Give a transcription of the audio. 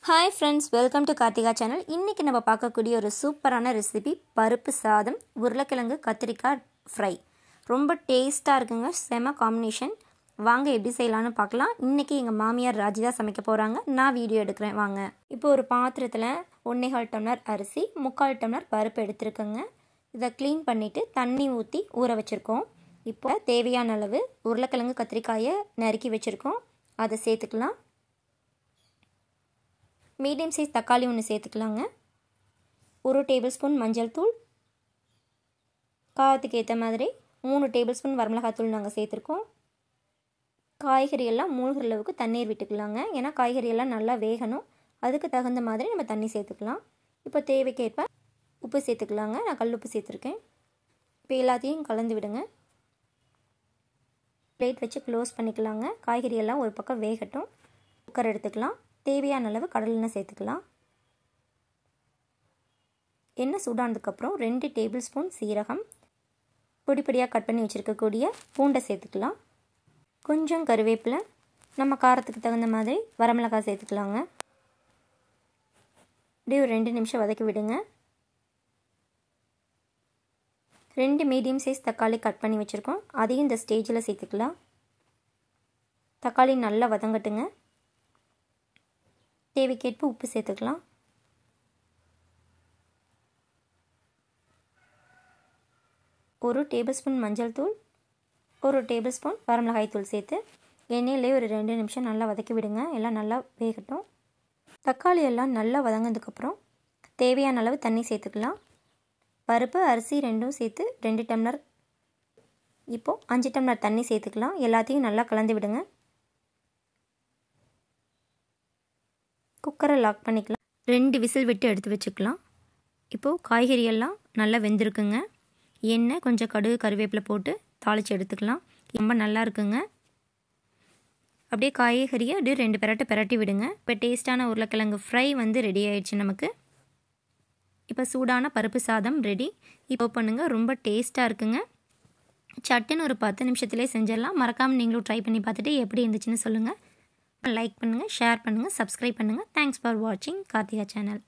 hi friends welcome to Karthika channel இன்றைக்கி நம்ம பார்க்கக்கூடிய ஒரு சூப்பரான ரெசிபி பருப்பு சாதம் உருளைக்கிழங்கு கத்திரிக்காய் ஃப்ரை ரொம்ப டேஸ்ட்டாக இருக்குங்க செம காம்பினேஷன் வாங்க எப்படி செய்யலான்னு பார்க்கலாம் இன்றைக்கி எங்கள் மாமியார் ராஜி தான் சமைக்க போகிறாங்க நான் வீடியோ எடுக்கிறேன் வாங்க இப்போ ஒரு பாத்திரத்தில் ஒன்றேகால் டம்ளர் அரிசி முக்கால் டம்ளர் பருப்பு எடுத்துருக்கோங்க இதை க்ளீன் பண்ணிவிட்டு தண்ணி ஊற்றி ஊற வச்சுருக்கோம் இப்போ தேவையான அளவு உருளைக்கிழங்கு கத்திரிக்காயை நறுக்கி வச்சுருக்கோம் அதை சேர்த்துக்கலாம் மீடியம் சைஸ் தக்காளி ஒன்று சேர்த்துக்கலாங்க ஒரு டேபிள் ஸ்பூன் மஞ்சள் தூள் காரத்துக்கு ஏற்ற மாதிரி மூணு டேபிள் ஸ்பூன் வரமிளகாத்தூள் நாங்கள் சேர்த்துருக்கோம் காய்கறி எல்லாம் மூழ்கிற அளவுக்கு தண்ணீர் விட்டுக்கலாங்க ஏன்னா காய்கறி எல்லாம் நல்லா வேகணும் அதுக்கு தகுந்த மாதிரி நம்ம தண்ணி சேர்த்துக்கலாம் இப்போ தேவைக்கேற்ப உப்பு சேர்த்துக்கலாங்க நான் கல் உப்பு சேர்த்துருக்கேன் இப்போ எல்லாத்தையும் கலந்து விடுங்க பிளேட் வச்சு க்ளோஸ் பண்ணிக்கலாங்க காய்கறி எல்லாம் ஒரு பக்கம் வேகட்டும் குக்கர் எடுத்துக்கலாம் தேவையான அளவு கடல் எண்ணெய் சேர்த்துக்கலாம் எண்ணெய் சூடானதுக்கப்புறம் ரெண்டு டேபிள் ஸ்பூன் சீரகம் பொடி பொடியாக கட் பண்ணி வச்சுருக்கக்கூடிய பூண்டை சேர்த்துக்கலாம் கொஞ்சம் கருவேப்பிலை நம்ம காரத்துக்கு தகுந்த மாதிரி வரமிளகாய் சேர்த்துக்கலாங்க அப்படியே ஒரு ரெண்டு நிமிஷம் வதக்கி விடுங்க ரெண்டு மீடியம் சைஸ் தக்காளி கட் பண்ணி வச்சுருக்கோம் அதையும் இந்த ஸ்டேஜில் சேர்த்துக்கலாம் தக்காளி நல்லா வதங்கட்டுங்க தேவைக்கேற்ப உப்பு சேர்த்துக்கலாம் ஒரு டேபிள் ஸ்பூன் மஞ்சள் தூள் ஒரு டேபிள் ஸ்பூன் வரமிளகாய் தூள் சேர்த்து எண்ணெயிலே ஒரு ரெண்டு நிமிஷம் நல்லா வதக்கி விடுங்க எல்லாம் நல்லா வேகட்டும் தக்காளி எல்லாம் நல்லா வதங்கினதுக்கப்புறம் தேவையான அளவு தண்ணி சேர்த்துக்கலாம் பருப்பு அரிசி ரெண்டும் சேர்த்து ரெண்டு டம்ளர் இப்போது அஞ்சு டம்ளர் தண்ணி சேர்த்துக்கலாம் எல்லாத்தையும் நல்லா கலந்து விடுங்க குக்கரை லாக் பண்ணிக்கலாம் ரெண்டு விசில் விட்டு எடுத்து வச்சுக்கலாம் இப்போது காய்கறி எல்லாம் நல்லா வெந்திருக்குங்க எண்ணெய் கொஞ்சம் கடுகு கருவேப்பிலை போட்டு தாளித்து எடுத்துக்கலாம் ரொம்ப நல்லா இருக்குங்க அப்படியே காய்கறியை அப்படியே ரெண்டு பெரட்டு பெரட்டி விடுங்க இப்போ டேஸ்ட்டான உருளைக்கிழங்கு ஃப்ரை வந்து ரெடி ஆயிடுச்சு நமக்கு இப்போ சூடான பருப்பு சாதம் ரெடி இப்போ பண்ணுங்கள் ரொம்ப டேஸ்ட்டாக இருக்குங்க சட்டுன்னு ஒரு பத்து நிமிஷத்துலேயே செஞ்சிடலாம் மறக்காமல் நீங்களும் ட்ரை பண்ணி பார்த்துட்டு எப்படி இருந்துச்சுன்னு சொல்லுங்கள் லைக் பண்ணுங்கள் ஷேர் பண்ணுங்கள் சப்ஸ்கிரைப் பண்ணுங்கள் தேங்க்ஸ் ஃபார் வாட்சிங் கார்த்திகா சேனல்